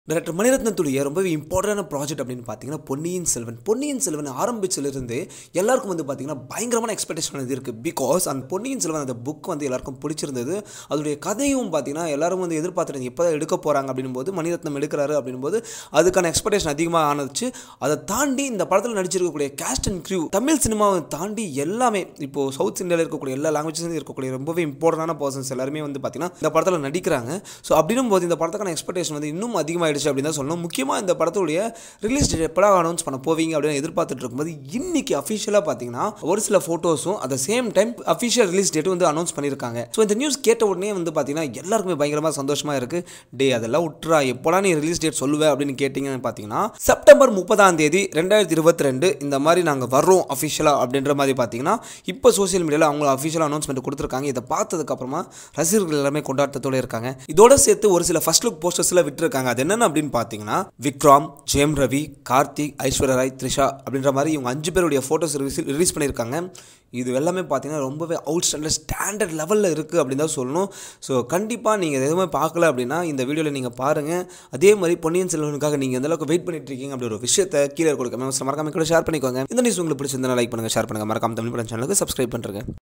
director மணிரத்னத்துடைய ரொம்பவே இம்பார்ட்டண்டான project அப்படின்னு பார்த்தீங்கன்னா பொன்னியின் செல்வன் பொன்னியின் செல்வன் ஆரம்பிச்சிலிருந்து எல்லாருக்கும் வந்து பார்த்தீங்கன்னா பயங்கரமான எக்ஸ்பெக்டேஷன் இது இருக்குது பிகாஸ் அந்த பொன்னியின் செல்வன் அந்த புக் வந்து எல்லாருக்கும் பிடிச்சிருந்தது அதோடைய கதையும் பார்த்தீங்கன்னா எல்லாரும் வந்து எதிர்பார்த்துட்டு எப்போ தான் எடுக்க போகிறாங்க அப்படின்னும் போது மணிரத்னம் எடுக்கிறாரு அப்படின்னும் போது அதுக்கான எக்ஸ்பெக்டேஷன் அதிகமாக ஆனதுச்சு அதை தாண்டி இந்த படத்தில் நடிச்சிருக்கக்கூடிய கேஸ்ட் அண்ட் க்ரூ தமிழ் சினிமாவை தாண்டி எல்லாமே இப்போ சவுத் இந்தியாவில் இருக்கக்கூடிய எல்லா லாங்குவேஜஸ்லையும் இருக்கக்கூடிய ரொம்பவே இம்பார்ட்டண்டான பர்சன்ஸ் எல்லாருமே வந்து பார்த்தீங்கன்னா இந்த படத்தில் நடிக்கிறாங்க ஸோ அப்படின்னும் போது இந்த படத்துக்கான எக்ஸ்பெக்டேஷன் வந்து இன்னும் அதிகமாகிடுச்சு அப்படின்னு தான் சொல்லணும் முக்கியமாக இந்த படத்துடைய ரிலீஸ் டேட் எப்படா அனௌன்ஸ் பண்ண போவீங்க அப்படின்னு எதிர்பார்த்துட்டு இருக்கும்போது இன்னைக்கு அஃபிஷியலாக பார்த்தீங்கன்னா ஒரு சில ஃபோட்டோஸும் at the same time official release டேட்டும் வந்து அனௌன்ஸ் பண்ணியிருக்காங்க ஸோ இந்த நியூஸ் கேட்ட உடனே வந்து பார்த்தீங்கன்னா எல்லாருக்குமே பயங்கரமாக சந்தோஷமாக இருக்குது டே அதெல்லாம் விட்றா எப்போலாம் நீ ரிலீஸ் டேட் சொல்லுவேன் அப்படின்னு கேட்டிங்கன்னு பார்த்தீங்கன்னா செப்டம்பர் முப்பதாம் தேதி ரெண்டாயிரத்தி இருபத்தி ரெண்டு இந்த மாதிரி நாங்கள் வர்றோம் அஃபிஷியலாக அப்படின்ற மாதிரி பார்த்தீங்கன்னா இப்போ சோஷியல் மீடியாவில் அவங்க அஃபிஷியல் அனௌன்ஸ்மெண்ட் கொடுத்துருக்காங்க இதை பார்த்ததுக்கப்புறமா ரசிகர்கள் எல்லாமே கொண்டாட்டத்தோடு இருக்காங்க இதோட சேர்த்து ஒரு சில ஃபர்ஸ்ட் லுக் போஸ்டர்ஸ்லாம் விட்டுருக்காங்க அது என்னென்ன அப்படின்னு பார்த்தீங்கன்னா விக்ரம் ஜெயம் ரவி கார்த்திக் ஐஸ்வர்யா ராய் த்ரிஷா அப்படின்ற மாதிரி இவங்க அஞ்சு பேருடைய ஃபோட்டோஸ் ரிலீஸ் பண்ணியிருக்காங்க இது எல்லாமே பார்த்தீங்கன்னா ரொம்பவே அவுட் ஸ்டாண்டர்ட் ஸ்டாண்டர்ட் லெவலில் இருக்குது அப்படின்னு தான் சொல்லணும் ஸோ கண்டிப்பாக நீங்கள் எதுவுமே பார்க்கல அப்படின்னா இந்த வீடியோவில் நீங்கள் பாருங்கள் அதே மாதிரி பொன்னியின் செல்வனுக்காக நீங்கள் எந்த அளவுக்கு வெயிட் பண்ணிட்டு இருக்கீங்க அப்படி ஒரு விஷயத்தை கீழே கொடுக்க மறக்காம கூட ஷேர் பண்ணிக்கோங்க இந்த நியூஸ் உங்களுக்கு பிடிச்சிருந்தா லைக் பண்ணுங்கள் ஷேர் பண்ணுங்கள் மறக்காம தமிழ் படம் சேனலுக்கு சப்ஸ்கிரைப் பண்ணுறேங்க